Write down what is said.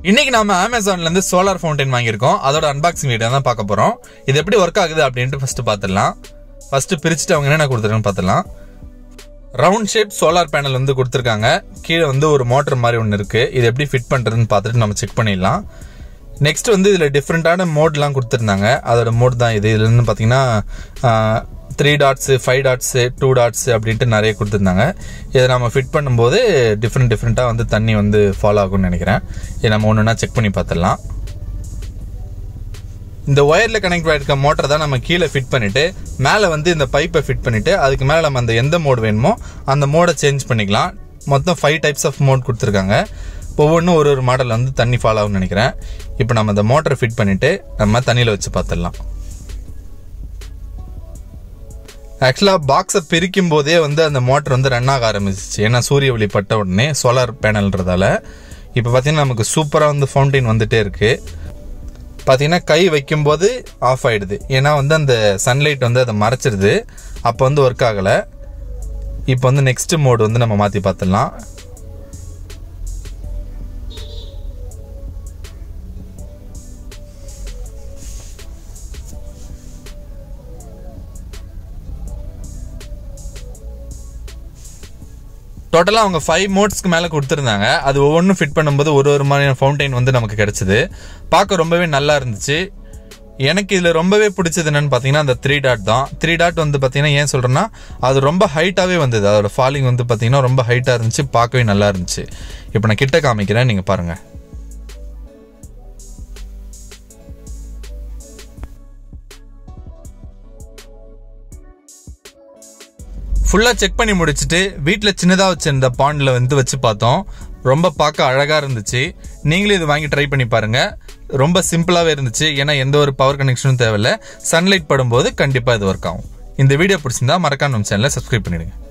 இன்னைக்கு நாம அமேசான்ல இருந்து சோலார் ஃபவுண்டைன் வாங்கியிருக்கோம் அதோட அன்பாக்சிங் வீடியோ தான் பார்க்க போறோம் இது எப்படி ஒர்க் ஆகுது அப்படின்ட்டு ஃபர்ஸ்ட் பார்த்துடலாம் ஃபர்ஸ்ட் பிரிச்சுட்டு அவங்க என்னென்ன கொடுத்துருக்கான்னு பார்த்துடலாம் ரவுண்ட் ஷேப் சோலார் பேனல் வந்து கொடுத்துருக்காங்க கீழே வந்து ஒரு மோட்டர் மாதிரி ஒன்று இருக்கு இது எப்படி ஃபிட் பண்றதுன்னு பார்த்துட்டு நம்ம செக் பண்ணிடலாம் நெக்ஸ்ட் வந்து இதில் டிஃப்ரெண்ட்டான மோட்லாம் கொடுத்துருந்தாங்க அதோட மோட் தான் இது இதுல இருந்து பார்த்தீங்கன்னா three dots five dots two dots அப்படின்ட்டு நிறைய கொடுத்துருந்தாங்க இதை நம்ம ஃபிட் பண்ணும்போது டிஃப்ரெண்ட் டிஃப்ரெண்ட்டாக வந்து தண்ணி வந்து ஃபாலோ ஆகும்னு நினைக்கிறேன் இதை நம்ம ஒன்று ஒன்றா செக் பண்ணி பார்த்துடலாம் இந்த ஒயரில் கனெக்ட் ஆகிருக்க மோட்டரை தான் நம்ம கீழே ஃபிட் பண்ணிட்டு மேலே வந்து இந்த பைப்பை ஃபிட் பண்ணிட்டு அதுக்கு மேலே நம்ம அந்த எந்த மோட் வேணுமோ அந்த மோடை சேஞ்ச் பண்ணிக்கலாம் மொத்தம் ஃபைவ் டைப்ஸ் ஆஃப் மோட் கொடுத்துருக்காங்க ஒவ்வொன்றும் ஒரு ஒரு மாடல் வந்து தண்ணி ஃபாலோ ஆகும்னு நினைக்கிறேன் இப்போ நம்ம இந்த மோட்டரை ஃபிட் பண்ணிட்டு நம்ம தண்ணியில் வச்சு பார்த்துடலாம் ஆக்சுவலாக பாக்ஸை பிரிக்கும் போதே வந்து அந்த மோட்டர் வந்து ரன் ஆக ஆரம்பிச்சிச்சு ஏன்னா சூரிய ஒளி பட்ட உடனே சோலார் பேனல்ன்றதால இப்போ பார்த்தீங்கன்னா நமக்கு சூப்பராக வந்து ஃபவுண்டைன் வந்துட்டே இருக்கு பார்த்தீங்கன்னா கை வைக்கும்போது ஆஃப் ஆயிடுது ஏன்னா வந்து அந்த சன்லைட் வந்து அதை மறைச்சிருது அப்போ வந்து ஒர்க் ஆகலை இப்போ வந்து நெக்ஸ்ட் மோடு வந்து நம்ம மாற்றி பார்த்துடலாம் டோட்டலாக அவங்க ஃபைவ் மோட்ஸ்க்கு மேலே கொடுத்துருந்தாங்க அது ஒவ்வொன்றும் ஃபிட் பண்ணும்போது ஒரு ஒரு மாதிரியான ஃபவுண்டைன் வந்து நமக்கு கிடைச்சிது பார்க்க ரொம்பவே நல்லா இருந்துச்சு எனக்கு இதில் ரொம்பவே பிடிச்சது என்னன்னு பார்த்தீங்கன்னா அந்த த்ரீ டாட் தான் த்ரீ டாட் வந்து பார்த்தீங்கன்னா ஏன் சொல்கிறேன்னா அது ரொம்ப ஹைட்டாகவே வந்தது அதோட ஃபாலிங் வந்து பார்த்தீங்கன்னா ரொம்ப ஹைட்டாக இருந்துச்சு பார்க்கவே நல்லா இருந்துச்சு இப்போ நான் கிட்ட காமிக்கிறேன் நீங்கள் பாருங்கள் ஃபுல்லாக செக் பண்ணி முடிச்சுட்டு வீட்டில் சின்னதாக வச்சிருந்த பாண்டில் வந்து வச்சு பார்த்தோம் ரொம்ப பார்க்க அழகாக இருந்துச்சு நீங்களும் இது வாங்கி ட்ரை பண்ணி பாருங்க ரொம்ப சிம்பிளாகவே இருந்துச்சு ஏன்னா எந்த ஒரு பவர் கனெக்ஷனும் தேவையில்ல சன்லைட் படும்போது கண்டிப்பாக இது ஒர்க் ஆகும் இந்த வீடியோ பிடிச்சிருந்தா மறக்காம நம்ம சேனலை சப்ஸ்கிரைப் பண்ணிடுங்க